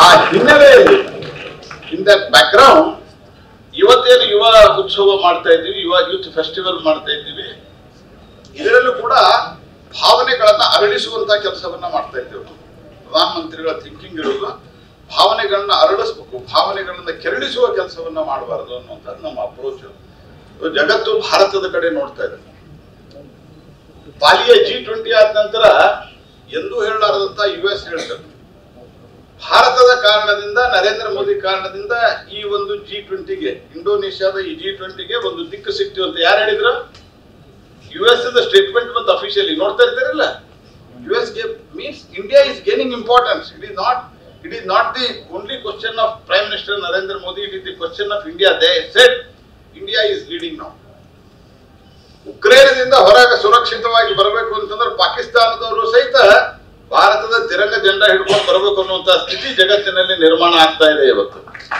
ಆ ಹಿನ್ನೆಲೆಯಲ್ಲಿ in that background ಇವತ್ತೇನು ಯುವ ಉತ್ಸವ ಮಾಡ್ತಾ ಇದ್ದೀವಿ ಯುವ ಯೂತ್ ಫೆಸ್ಟಿವಲ್ ಮಾಡ್ತಾ ಇದ್ದೀವಿ ಇದರಲ್ಲೂ ಕೂಡ ಭಾವನೆಗಳನ್ನ ಅರಳಿಸುವಂತ ಕೆಲಸವನ್ನ ಮಾಡ್ತಾ ಇದ್ದೇವೆ ನಾವು. ಪ್ರಧಾನಮಂತ್ರಿಗಳ ಥಿಂಕಿಂಗ್ ಇರೋದು ಭಾವನೆಗಳನ್ನ ಅರಳಿಸ್ಬೇಕು ಭಾವನೆಗಳನ್ನ ಕೆರಳಿಸುವ ಕೆಲಸವನ್ನ ಮಾಡಬಾರದು ಅನ್ನುವಂಥದ್ದು ನಮ್ಮ ಅಪ್ರೋಚ್ ಜಗತ್ತು ಭಾರತದ ಕಡೆ ನೋಡ್ತಾ ಇದೆ ಬಾಲಿಯ ಜಿ ಟ್ವೆಂಟಿ ಆದ ನಂತರ ಎಂದೂ ಹೇಳಲಾರದಂತ ಯು ಎಸ್ ಹೇಳ್ತಾರೆ ಭಾರತದ ಕಾರಣದಿಂದ ನರೇಂದ್ರ ಮೋದಿ ಕಾರಣದಿಂದ ಈ ಒಂದು ಜಿ ಟ್ವೆಂಟಿಗೆ ಇಂಡೋನೇಷ್ಯಾದ ಈ ಜಿ ಟ್ವೆಂಟಿಗೆ ಒಂದು ದಿಕ್ಕು ಸಿಕ್ತು ಅಂತ ಯಾರು ಹೇಳಿದ್ರು ಯು ಎಸ್ ಸ್ಟೇಟ್ಮೆಂಟ್ ಮತ್ತು ಅಫಿಷಿಯಲಿ ನೋಡ್ತಾ ಇರ್ತಾರಲ್ಲ U S means India is gaining importance it is not it is not the only question of prime minister Narendra Modi it is the question of India they set India is leading ನಾವು ಉಕ್ರೇನದಿಂದ ಹೊರಗೆ ಸುರಕ್ಷಿತವಾಗಿ ಬರಬೇಕು ಅಂತಂದ್ರೆ ಪಾಕಿಸ್ತಾನದವರು ಸಹಿತ ಭಾರತದ ತಿರಂಗ ಜೆಂಡಾ ಹಿಡ್ಕೊಂಡು ಬರಬೇಕು ಅನ್ನುವಂತ ಸ್ಥಿತಿ ಜಗತ್ತಿನಲ್ಲಿ ನಿರ್ಮಾಣ ಆಗ್ತಾ ಇದೆ ಇವತ್ತು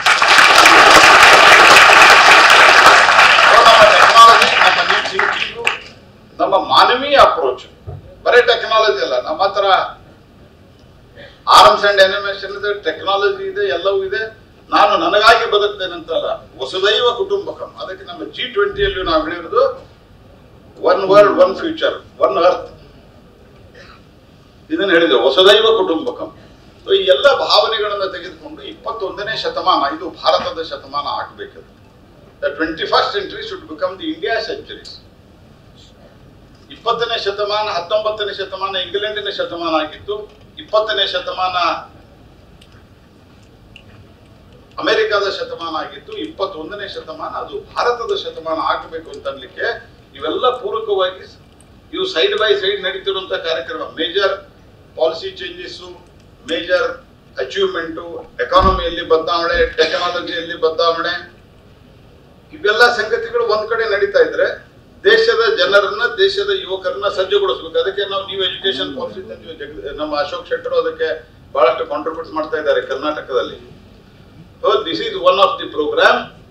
So, ನಮ್ಮ ಟೆಕ್ನಾಲಜಿ ನಮ್ಮ new thinking, ನಮ್ಮ ಮಾನವೀಯ ಅಪ್ರೋಚ್ ಬರೀ ಟೆಕ್ನಾಲಜಿ ಅಲ್ಲ ನಮ್ಮ ಹತ್ರ ಆರ್ಮ್ಸ್ ಅಂಡ್ ಅನಿಮೇಷನ್ ಇದೆ ಟೆಕ್ನಾಲಜಿ ಇದೆ ಎಲ್ಲವೂ ಇದೆ ನಾನು ನನಗಾಗಿ ಬದುಕ್ತೇನೆ ಅಂತಲ್ಲ ವಸುದೈವ ಕುಟುಂಬಕಂ ಅದಕ್ಕೆ ನಮ್ಮ ಜಿ ಟ್ವೆಂಟಿಯಲ್ಲಿ ನಾವು ಹೇಳಿರೋದು one world one future one earth ಇದನ್ನ ಹೇಳಿದೆ ಹೊಸದೈವ ಕುಟುಂಬಕಂ ಸೊ ಈ ಎಲ್ಲ ಭಾವನೆಗಳನ್ನ ತೆಗೆದುಕೊಂಡು ಇಪ್ಪತ್ತೊಂದನೇ ಶತಮಾನ ಇದು ಭಾರತದ ಶತಮಾನ ಆಗಬೇಕದು the twenty first century should become the India centuries ಇಪ್ಪತ್ತನೇ ಶತಮಾನ ಹತ್ತೊಂಬತ್ತನೇ ಶತಮಾನ ಇಂಗ್ಲೆಂಡಿನ ಶತಮಾನ ಆಗಿತ್ತು ಇಪ್ಪತ್ತನೇ ಶತಮಾನ ಅಮೆರಿಕದ ಶತಮಾನ ಆಗಿತ್ತು ಇಪ್ಪತ್ತೊಂದನೇ ಶತಮಾನ ಅದು ಭಾರತದ ಶತಮಾನ ಆಗಬೇಕು ಅಂತ ಅನ್ಲಿಕ್ಕೆ ಇವೆಲ್ಲ ಪೂರಕವಾಗಿ ಇವು ಸೈಡ್ ಬೈ ಸೈಡ್ ನಡೀತಿರುವಂತ ಕಾರ್ಯಕ್ರಮ major policy changes major achievement ಎಕಾನಮಿಯಲ್ಲಿ ಬದಲಾವಣೆ ಟೆಕ್ನಾಲಜಿಯಲ್ಲಿ ಬದಲಾವಣೆ ಇವೆಲ್ಲ ಸಂಗತಿಗಳು ಒಂದ್ ಕಡೆ ನಡೀತಾ ಇದ್ರೆ ದೇಶದ ಜನರನ್ನ ದೇಶದ ಯುವಕರನ್ನ ಸಜ್ಜುಗೊಳಿಸ್ಬೇಕು ಅದಕ್ಕೆ ನಾವು ನ್ಯೂ ಎಜುಕೇಶನ್ ಪಾಲಿಸಿ ತಂದ್ವಿ ಜಗದ್- ನಮ್ಮ ಅಶೋಕ್ ಶೆಟ್ಟರು ಅದಕ್ಕೆ ಬಹಳಷ್ಟು ಕಾಂಟ್ರಿಬ್ಯೂಟ್ ಮಾಡ್ತಾ ಇದ್ದಾರೆ ಕರ್ನಾಟಕದಲ್ಲಿ this is one of the program